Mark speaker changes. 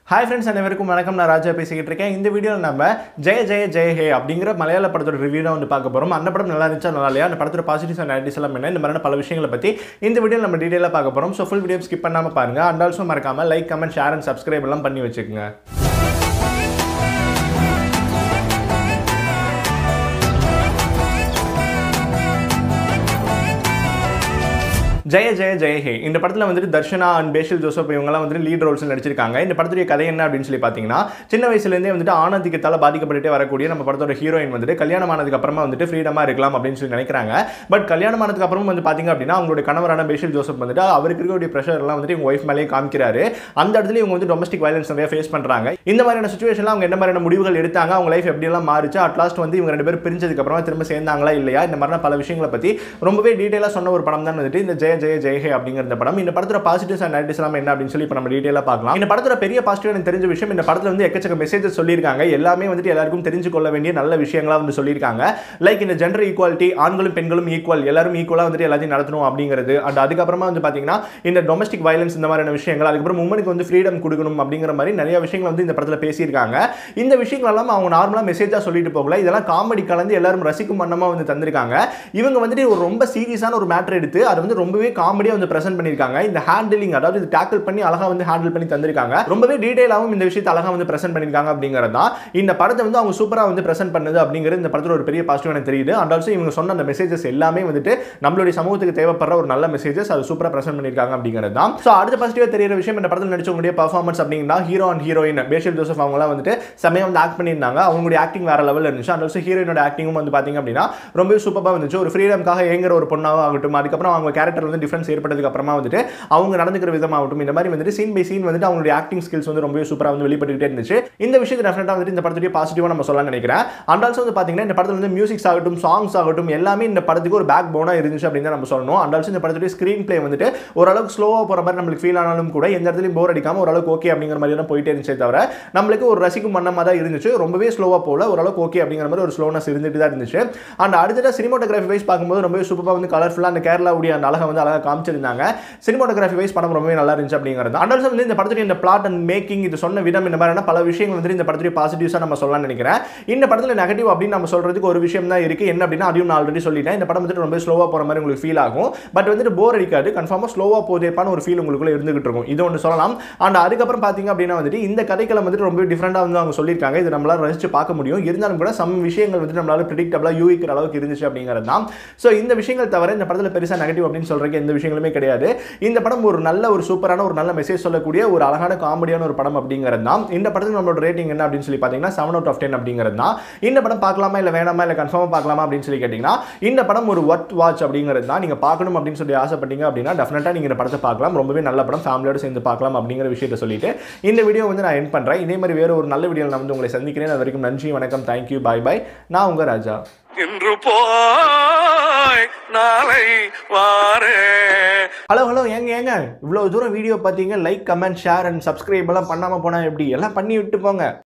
Speaker 1: hi friends அனைவருக்கும் வணக்கம் நான் ராஜா பேசிக்கிட்டு இருக்கேன் இந்த வீடியோவில் நம்ம ஜெய ஜெய ஜெய ஹே அப்படிங்கிற மலையாள படத்தோட ரிவ்யூ தான் வந்து பார்க்க போகிறோம் அந்த படம் நல்லா இருந்துச்சா நல்லா இல்லையா அந்த படத்தோட பாசிட்டிவ்ஸ் அண்ட் நெகட்டிவ்ஸ் எல்லாம் என்ன இந்த மாதிரியான பல விஷயங்களை பற்றி இந்த வீடியோவில் நம்ம டீட்டெயிலாக பார்க்க போகிறோம் ஸோ ஃபுல் வீடியோ ஸ்கிப் பண்ணாமல் பாருங்க அண்ட் ஆல்சோ மறக்காம like comment share and subscribe எல்லாம் பண்ணி வச்சுக்கோங்க ஜெய ஜெய ஜெய ஹே இந்த படத்தில் வந்துட்டு தர்ஷனா அண்ட் பேஷல் ஜோசப் இவங்கெல்லாம் வந்துட்டு லீட் ரோல்ஸ் நடிச்சிருக்காங்க இந்த படத்துடைய கதை என்ன அப்படின்னு சொல்லி பார்த்தீங்கன்னா சின்ன வயசுலேருந்தே வந்துட்டு ஆனந்திக்கத்தால் பாதிக்கப்பட்டுட்டே வரக்கூடிய நம்ம படத்தோட ஹீரோயின் வந்துட்டு கல்யாணம் ஆனதுக்கு அப்புறமா வந்துட்டு ஃப்ரீடமாக இருக்கலாம் அப்படின்னு சொல்லி நினைக்கிறாங்க பட் கல்யாணம் ஆனதுக்கு அப்புறமா வந்து பார்த்தீங்க அப்படின்னா அவங்களுடைய கணவரான பேஷல் ஜோசப் வந்துட்டு அவருக்கு இருக்கக்கூடிய ப்ரெஷர் எல்லாம் வந்துட்டு இவங்க ஒய்ஃப் மேலேயே காமிக்கிறாரு அந்த இடத்துல இவங்க வந்து டொமஸ்டிக் வயலன்ஸ் நிறைய ஃபேஸ் பண்ணுறாங்க இந்த மாதிரியான சுச்சுவேஷனில் அவங்க என்ன மாதிரியான முடிவுகள் எடுத்தாங்க அவங்க லைஃப் எப்படியெல்லாம் மாறிச்சு அட் லாஸ்ட் வந்து இவங்க ரெண்டு பேரும் பிரிஞ்சதுக்கு அப்புறமா திரும்ப சேர்ந்தாங்களா இல்லையா இந்த மாதிரியான பல விஷயங்களை பற்றி ரொம்பவே டீட்டெயிலாக சொன்ன ஒரு படம் தான் வந்துட்டு இந்த ஜெய ஜெய ஜெய ஹே அப்படிங்கிற இந்த படம் இந்த படத்தோட பாசிட்டிவ்ஸ் அண்ட் நெகட்டிவ்ஸ் எல்லாம் என்ன அப்படின்னு சொல்லி இப்போ நம்ம டீட்டெயிலாக பார்க்கலாம் இந்த படத்தோட பெரிய பாசிட்டிவ் எனக்கு தெரிஞ்ச விஷயம் இந்த படத்தில் வந்து எக்கச்சக்க மெசேஜஸ் சொல்லியிருக்காங்க எல்லாமே வந்துட்டு எல்லாருக்கும் தெரிஞ்சு கொள்ள வேண்டிய நல்ல விஷயங்களா வந்து சொல்லியிருக்காங்க லைக் இந்த ஜெண்டர் ஈக்குவாலிட்டி ஆண்களும் பெண்களும் ஈக்குவல் எல்லாரும் ஈக்குவலாக வந்துட்டு எல்லாத்தையும் நடத்தணும் அப்படிங்கிறது அண்ட் அதுக்கப்புறமா வந்து பார்த்தீங்கன்னா இந்த டொமஸ்டிக் வயலன்ஸ் இந்த மாதிரியான விஷயங்கள் அதுக்கப்புறம் உமனுக்கு வந்து ஃப்ரீடம் கொடுக்கணும் அப்படிங்கிற மாதிரி நிறைய விஷயங்கள் வந்து இந்த படத்தில் பேசியிருக்காங்க இந்த விஷயங்கள் எல்லாம் அவங்க நார்மலாக மெசேஜாக சொல்லிட்டு போகல இதெல்லாம் காமெடி கலந்து எல்லாரும் ரசிக்கும் வண்ணமாக வந்து தந்திருக்காங்க இவங்க வந்துட்டு ஒரு ரொம்ப சீரியஸான ஒரு மேட்டர் எடுத்து அதை வந்து ரொம்பவே காமெடியாக வந்து ப்ரெசென்ட் பண்ணியிருக்காங்க இந்த ஹேண்டிலிங் அதாவது இது டேக்கிள் பண்ணி அழகாக வந்து ஹேண்டில் பண்ணி தந்திருக்காங்க ரொம்பவே டீடைலாகவும் இந்த விஷயத்தை அழகாக வந்து ப்ரெசென்ட் பண்ணியிருக்காங்க அப்படிங்கிறது தான் இந்த படத்தை வந்து அவங்க சூப்பராக வந்து ப்ரெசென்ட் பண்ணது அப்படிங்கிறது இந்த படத்தில் ஒரு பெரிய பாசிட்டிவ் எனக்கு தெரியுது அண்ட் ஆல்சோ இவங்க சொன்ன அந்த மெசேஜஸ் எல்லாமே வந்துட்டு நம்மளுடைய சமூகத்துக்கு தேவைப்படுற ஒரு நல்ல மெசேஜஸ் அது சூப்பராக ப்ரெசென்ட் பண்ணியிருக்காங்க அப்படிங்கிறது தான் ஸோ அடுத்த பாசிட்டிவாக தெரியிற விஷயம் இந்த படத்தில் நடிச்சவங்களுடைய பர்ஃபார்மன்ஸ் அப்படின்னா hero and heroine Basil Joseph அவங்களாம் வந்துட்டு செம்மையாக வந்து ஆக்ட் பண்ணியிருந்தாங்க அவங்களுடைய ஆக்டிங் வேற லெவலில் இருந்துச்சு அண்ட் ஆல்சோ ஹீரோயினோட ஆக்டிங்கும் வந்து பார்த்தீங்க அப்படின்னா ரொம்பவே சூப்பராக வந்துச்சு ஒரு ஃப்ரீடம்காக ஏங்குற ஒரு பொண்ணாக ஆகட்டும் அதுக்கப்புறம் அவங்க கேரக்டர் வந்து டிஃப்ரென்ஸ் ஏற்பட்டதுக்கு அப்புறமா வந்துட்டு அவங்க நடந்துக்கிற விதமாகட்டும் இந்த மாதிரி வந்துட்டு சீன் பை சீன் வந்துட்டு அவங்களுடைய ஆக்டிங் ஸ்கில்ஸ் வந்து ரொம்பவே சூப்பராக வந்து வெளிப்பட்டுக்கிட்டே இருந்துச்சு இந்த விஷயத்தை டெஃபினட்டாக வந்துட்டு இந்த படத்துடைய பாசிட்டிவாக நம்ம சொல்லலாம் நினைக்கிறேன் அண்ட் ஆல்சோ வந்து பார்த்தீங்கன்னா இந்த படத்தில் வந்து மியூசிக்ஸ் ஆகட்டும் சாங்ஸ் ஆகட்டும் எல்லாமே இந்த படத்துக்கு ஒரு பேக் போனாக இருந்துச்சு அப்படின்னு தான் நம்ம சொல்லணும் அண்ட் ஆல்சோ இந்த படத்துடைய ஸ்க்ரீன் பிளே வந்துட்டு ஓரளவுக்கு ஸ்லோவாக போகிற மாதிரி நம்மளுக்கு ஃபீல் ஆனாலும் கூட எந்த இடத்துலையும் போர் அடிக்காமல் ஓரளவுக்கு ஓகே அப்படிங்கிற மாதிரி தான் போயிட்டே இருந்துச்சே தவிர நம்மளுக்கு ஒரு ரசிக்கும் மன்னமாக தான் இருந்துச்சு ரொம்பவே ஸ்லோவாக போகல ஓரளவுக்கு ஓகே அப்படிங்கிற மாதிரி ஒரு ஸ்லோனஸ் இருந்துட்டு தான் இருந்துச்சு அண்ட் அடுத்ததாக சினிமோட்டோகிராஃபி வைஸ் பார்க்கும்போது ரொம்பவே சூப்பராக வந்து கலர்ஃபுல்லாக அந்த கேரளாவுடைய அந்த அழகை வந்து அழகாக காமிச்சிருந்தாங்க சினிமோட்டோகிராஃபி வைஸ் படம் ரொம்பவே நல்லா இருந்துச்சு அப்படிங்கிறது அண்ட் ஆல்சோ வந்து இந்த படத்துடைய இந்த பிளாட் அண்ட் மேக்கிங் இது சொன்ன விதம் இந்த மாதிரியான பல விஷயங்கள் வந்து இந்த படத்துடைய பாசிட்டிவ்ஸாக நம்ம சொல்லலாம்னு நினைக்கிறேன் இந்த படத்தில் நெகட்டிவ் அப்படின்னு நம்ம சொல்றதுக்கு ஒரு விஷயம் தான் இருக்குது என்ன அப்படின்னா அதையும் நான் ஆல்ரெடி சொல்லிட்டேன் இந்த படம் வந்துட்டு ரொம்ப ஸ்லோவாக போகிற மாதிரி உங்களுக்கு ஃபீல் ஆகும் பட் வந்துட்டு போர் அடிக்காது கன்ஃபார்மாக ஸ்லோவாக போதேப்பான ஒரு ஃபீல் உங்களுக்குள்ள இருந்துகிட்டு இருக்கும் இது ஒன்று சொல்லலாம் அண்ட் அதுக்கப்புறம் பார்த்தீங்க அப்படின்னா வந்துட்டு இந்த கதைக்களம் வந்துட்டு ரொம்ப டிஃப்ரெண்டாக வந்து அவங்க சொல்லியிருக்காங்க இது நம்மளால ரசிச்சு பார்க்க முடியும் இருந்தாலும் கூட சம் விஷயங்கள் வந்துட்டு நம்மளால ப்ரிடிக்டபிளாக யூகிக்கிற அளவுக்கு இருந்துச்சு அப்படிங்கிறது தான் ஸோ இந்த விஷயங்கள் தவிர இந்த படத்தில் பெருசாக நெகட்டிவ் அப்படின்னு சொல்றதுக்கு எந்த விஷயங்களுமே கிடையாது இந்த படம் ஒரு நல்ல ஒரு சூப்பரான ஒரு நல்ல மெசேஜ் சொல்லக்கூடிய ஒரு அழகான காமெடியான ஒரு படம் அப்படிங்கிறது தான் இந்த படத்துக்கு நம்மளோட ரேட்டிங் என்ன அப்படின்னு சொல்லி பார்த்தீங்கன்னா செவன் அவுட் ஆஃப் டென் அப்படிங்கிறது தான் இந்த படம் பார்க்கலாமா இல்லை வேணாமா இல்லை கன்ஃபார்மாக பார்க்கலாமா அப்படின்னு சொல்லி கேட்டிங்கன்னா இந்த படம் ஒரு ஒர்த் வாட்ச் அப்படிங்கிறது தான் நீங்கள் பார்க்கணும் அப்படின்னு சொல்லி ஆசைப்பட்டீங்க அப்படின்னா டெஃபினட்டாக நீங்கள் இந்த படத்தை பார்க்கலாம் ரொம்பவே நல்ல படம் ஃபேமிலியோட சேர்ந்து பார்க்கலாம் அப்படிங்கிற விஷயத்தை சொல்லிட்டு இந்த வீடியோ வந்து நான் என் பண்ணுறேன் இதே மாதிரி வேற ஒரு நல்ல வீடியோவில் நான் வந்து உங்களை சந்திக்கிறேன் அது வரைக்கும் நன்றி வணக்கம் தேங்க்யூ பாய் பாய் நான் உங்கள் ராஜா
Speaker 2: இன்று போய் நாளை வாரே
Speaker 1: ஹலோ ஹலோ ஏங்க ஏங்க இவ்வளோ தூரம் வீடியோ பார்த்தீங்க like comment share and subscribe எல்லாம் பண்ணாமல் போனால் எப்படி எல்லாம் பண்ணி விட்டு போங்க